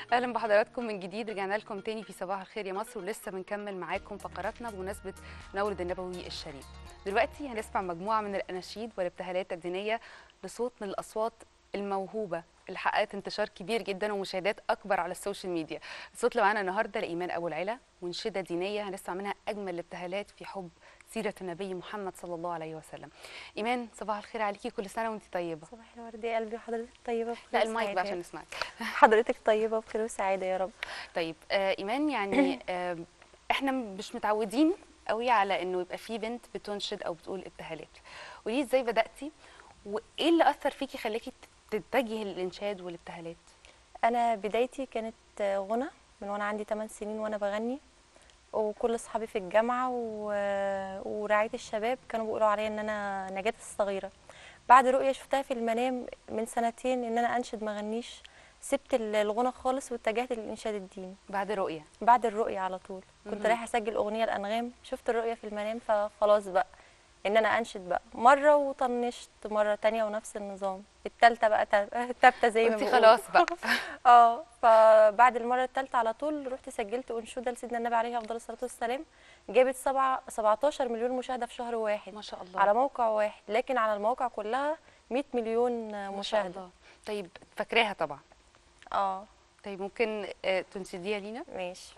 اهلا بحضراتكم من جديد رجعنا لكم تاني في صباح الخير يا مصر ولسه بنكمل معاكم فقراتنا بمناسبه مولد النبوي الشريف دلوقتي هنسمع مجموعه من الاناشيد والابتهالات الدينيه لصوت من الاصوات الموهوبه اللي حققت انتشار كبير جدا ومشاهدات اكبر على السوشيال ميديا الصوت اللي معانا النهارده لايمان ابو العلا منشده دينيه هنسمع منها اجمل الابتهالات في حب سيره النبي محمد صلى الله عليه وسلم ايمان صباح الخير عليكي كل سنه وانت طيبه صباح الورد يا قلبي وحضرتك طيبه بخير لا المايك بقى وسعادة. عشان نسمعك حضرتك طيبه بخير وسعاده يا رب طيب آه ايمان يعني آه احنا مش متعودين قوي على انه يبقى في بنت بتنشد او بتقول ابتهالات وليه ازاي بداتي وايه اللي اثر فيكي خلاكي تتجهي للانشاد والابتهالات انا بدايتي كانت غنى من وانا عندي 8 سنين وانا بغني وكل اصحابي في الجامعه و... ورعايه الشباب كانوا بيقولوا عليا ان انا نجاة الصغيره بعد رؤيه شفتها في المنام من سنتين ان انا انشد ما اغنيش سبت الغنى خالص واتجهت للانشاد الديني بعد رؤيه بعد الرؤيه على طول كنت مهم. رايحه اسجل اغنيه الانغام شفت الرؤيه في المنام فخلاص بقى ان انا انشد بقى مره وطنشت مره تانية ونفس النظام التالتة بقى تا- تابتة زي ما قلتي بيقولوا. خلاص بقى اه فبعد المره الثالثه على طول رحت سجلت انشوده لسيدنا النبي عليه افضل الصلاه والسلام جابت سبعة 17 مليون مشاهده في شهر واحد ما شاء الله على موقع واحد لكن على المواقع كلها 100 مليون ما شاء مشاهده الله طيب فاكراها طبعا اه طيب ممكن آه تنشديها لينا ماشي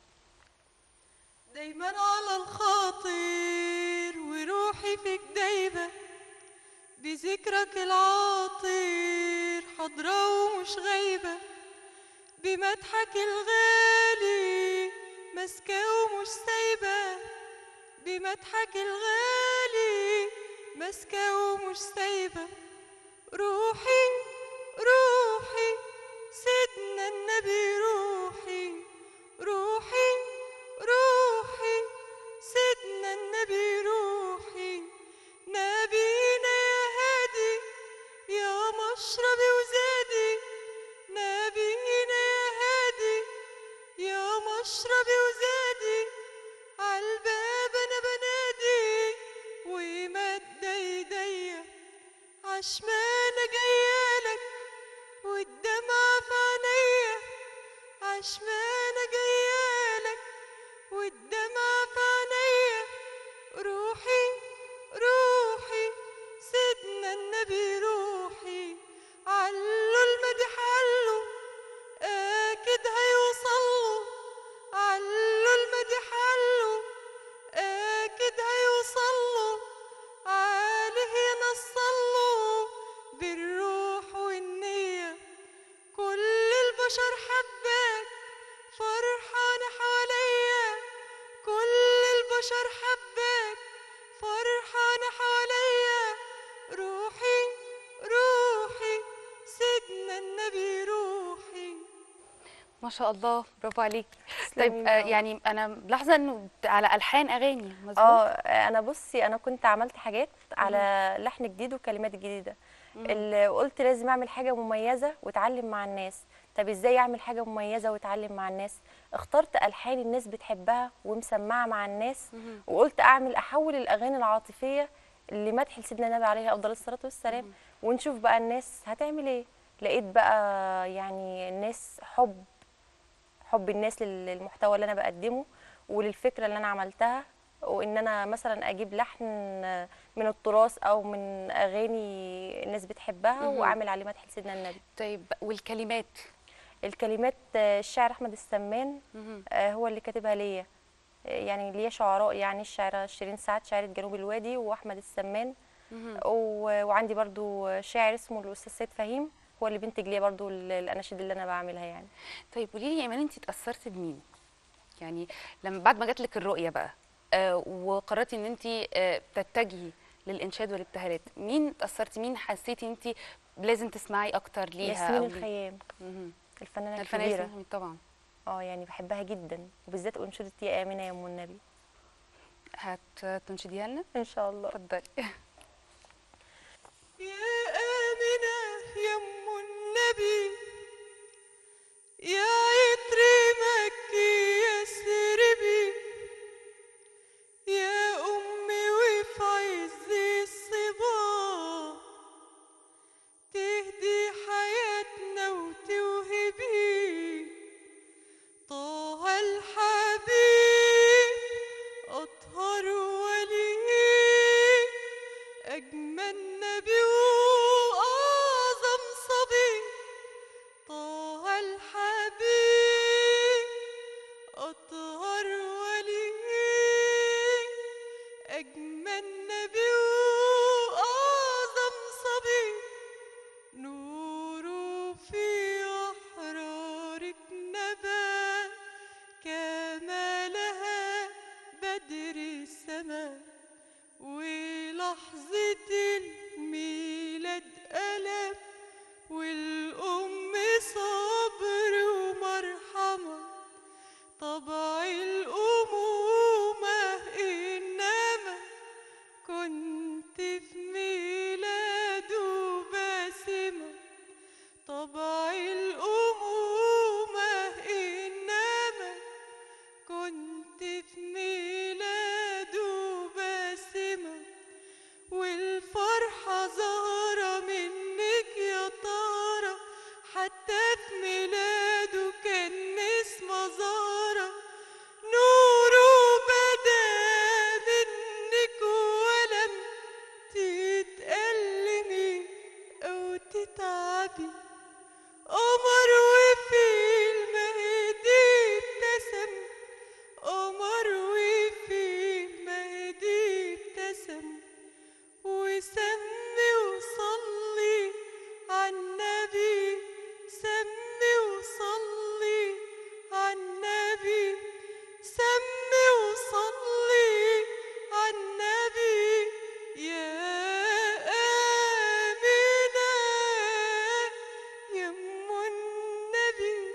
دايما على الخاطر وروحي فيك دايبة بذكرك العاطر حاضرة ومش غايبة بمدحك الغالي ماسكة ومش سايبة بمدحك الغالي ماسكة ومش سايبة روحي روحي سيدنا النبي روحي روحي روحي سيدنا النبي روحي نبينا يا هادي يا مشربي وزادي نبينا يا هادي يا مشربي وزادي عالباب انا بنادي ومد ايديا عشمانة جايالك والدمعة في عينيا عشمانة جايالك والدمعة في عينيا روحي روحي سيدنا النبي روحي علوا المدح علوا اكيد هيوصلوا علوا المدح علوا اكيد هيوصلوا عليه نصلوا بالروح والنية كل البشر حباك فرحان حواليا كل البشر حباك فرحان حواليا روحي روحي سيدنا النبي روحي ما شاء الله برافو عليكي تسلمي طيب يا آه رب. يعني انا ملاحظه انه على الحان اغاني مظبوط اه انا بصي انا كنت عملت حاجات على لحن جديد وكلمات جديده اللي قلت لازم اعمل حاجه مميزه واتعلم مع الناس طب ازاي اعمل حاجه مميزه واتعلم مع الناس اخترت الحان الناس بتحبها ومسمعه مع الناس مهم. وقلت اعمل احول الاغاني العاطفيه لمدح لسيدنا النبي عليه افضل الصلاه والسلام ونشوف بقى الناس هتعمل ايه لقيت بقى يعني الناس حب حب الناس لل- للمحتوى اللي انا بقدمه وللفكره اللي انا عملتها وان انا مثلا اجيب لحن من التراث او من اغاني الناس بتحبها مهم. واعمل عليه مدح لسيدنا النبي طيب والكلمات الكلمات آه، الشاعر احمد السمان مهم. آه، هو اللي كاتبها ليا آه، يعني ليا شعراء يعني الشاعره شيرين سعد شاعره جنوب الوادي واحمد السمان مهم. و- وعندي برضو شاعر اسمه الاستاذ سيد فهيم هو اللي بينتج ليا برضو ال- الاناشيد اللي انا بعملها يعني طيب قولي لي يا ايمان انت اتاثرتي بمين يعني لما بعد ما جات لك الرؤيه بقى آه وقررتي ان انت آه تتجهي للانشاد والابتهالات مين اتاثرتي مين حسيتي انت لازم تسمعي اكتر ليها ياسمين أو ليه؟ الخيام مهم. الفنانه الفنانه الكبيره ياسمين حميد طبعا اه يعني بحبها جدا وبالذات انشوده يا امنه يا ام النبي هتنشديها لنا ان شاء الله اتفضلي يا آمنة يا أم النبي يا عطري مكي يا سربي يا أمي وفي عز الصبا تهدي حياتنا وتوهبي لحظة الميلاد ألم والأم صبر ومرحمة طبع الأمومة إنما كنت في ميلاده باسمة طبع الأمومة إنما كنت في ميلاده باسمة والفرحة ظاهرة منك يا ترى حتى في ميلاده كان نسمة زهرة نوره بدا منك ولم تتألمي أو تتعبي قمر وفي المهدي ابتسم قمر وفي المهدي ابتسم وسمي وصلي عالنبي سمي وصلي عالنبي سمي وصلي عالنبي يا آمنة يا أم النبي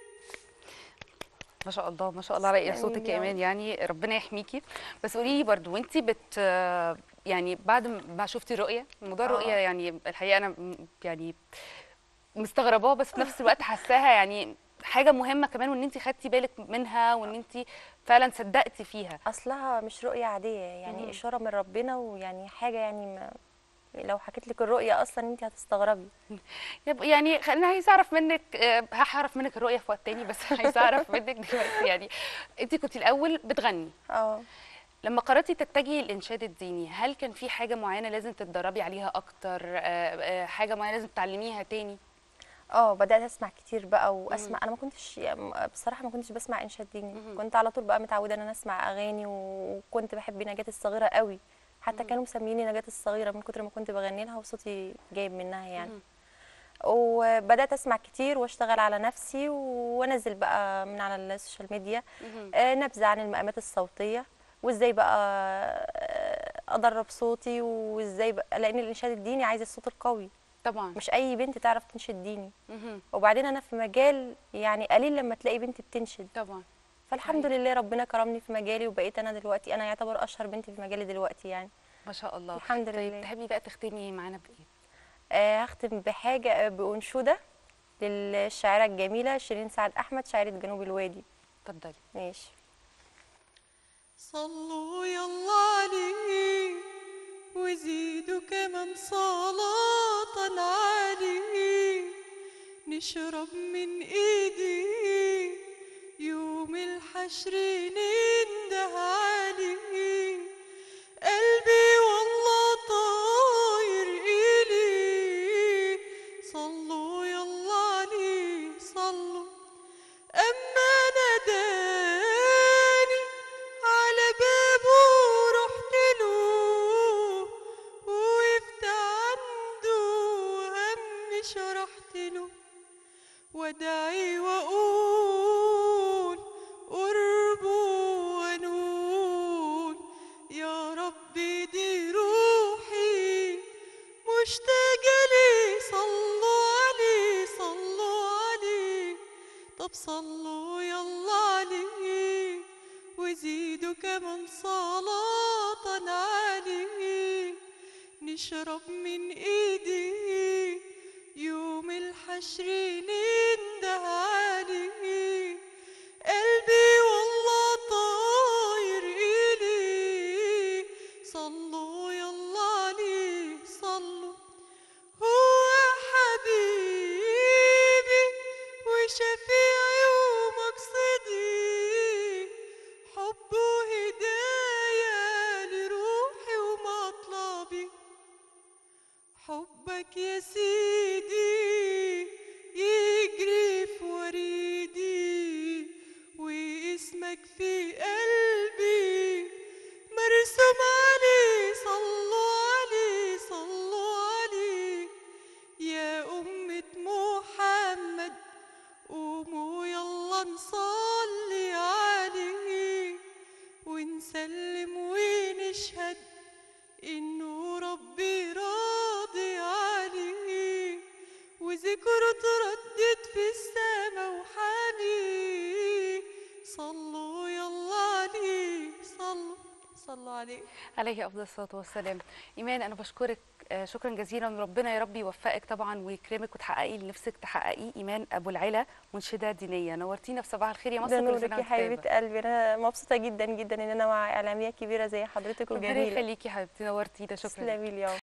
ما شاء الله ما شاء الله على تسلمي صوتك يا يا ايمان يعني ربنا يحميكي بس قولي لي برضو وانت بت يعني بعد ما شفتي الرؤيه موضوع الرؤيه آه. يعني الحقيقه انا م- يعني مستغرباه بس في نفس الوقت حاساها يعني حاجه مهمه كمان وان انت خدتي بالك منها وان انت فعلا صدقتي فيها اصلها مش رؤيه عاديه يعني مم. اشاره من ربنا ويعني حاجه يعني ما لو حكيت لك الرؤيه اصلا انت هتستغربي يب- يعني خلينا عايزه اعرف منك آه، هعرف منك الرؤيه في وقت تاني بس عايزه اعرف منك دلوقتي يعني انت كنت الاول بتغني اه لما قررتي تتجهي للإنشاد الديني هل كان في حاجة معينة لازم تتدربي عليها أكتر آه، آه، حاجة معينة لازم تتعلميها تاني اه بدات اسمع كتير بقى واسمع انا ما كنتش يعني بصراحه ما كنتش بسمع انشاد ديني مهم. كنت على طول بقى متعوده ان انا اسمع اغاني وكنت بحب نجاة الصغيره قوي حتى كانوا مسميني نجاة الصغيره من كتر ما كنت بغني لها وصوتي جايب منها يعني مهم. وبدات اسمع كتير واشتغل على نفسي وانزل بقى من على السوشيال ميديا مهم. آه، نبذه عن المقامات الصوتيه وازاي بقى آه، ادرب صوتي وازاي بقى لان الانشاد الديني عايز الصوت القوي طبعا مش اي بنت تعرف تنشد ديني مهم. وبعدين انا في مجال يعني قليل لما تلاقي بنت بتنشد طبعا فالحمد صحيح. لله ربنا كرمني في مجالي وبقيت انا دلوقتي انا يعتبر اشهر بنت في مجالي دلوقتي يعني ما شاء الله الحمد طيب لله. تحبي بقى تختمي معانا بإيه؟ آه هختم بحاجه آه، بانشوده للشاعره الجميله شيرين سعد احمد شاعره جنوب الوادي اتفضلي ماشي صلوا يلا عليه وزيدوا كمان صلاة عليه نشرب من ايديه يوم الحشر ننده عليه قلبي والله طاير إليه صلوا يلا عليه صلوا أما ناداني على بابه رحت له وقفت عنده وهم شرحت له وادعي واقول قربه ونقول يا ربي دي روحي مشتاقة ليه صلوا عليه صلوا عليه طب صلوا يلا عليه وزيدوا كمان صلاة عليه نشرب من ايديه يوم الحشر ننده عليه قلبي والله طاير إليه صلوا يلا عليه صلوا هو حبيبي وشفيعي ومقصدي حبه هدايا لروحي ومطلبي حبك يا سيدي يجري في وريدي واسمك في قلبي مرسوم عليه صلوا عليه صلوا عليه يا أمة محمد قوموا يلا نصلي عليه ونسلم ونشهد إنه عليه عليه افضل الصلاه والسلام ايمان انا بشكرك آه، شكرا جزيلا وربنا يا رب يوفقك طبعا ويكرمك وتحققي اللي نفسك تحققيه ايمان ابو العلا منشده دينيه نورتينا في صباح الخير يا مصر ده كل نورك سنة يا وأنت طيبة. حبيبه قلبي انا مبسوطه جدا جدا ان انا مع اعلاميه كبيره زي حضرتك ربنا وجميله يخليكي يا حبيبتي نورتينا شكرا تسلمي لي يا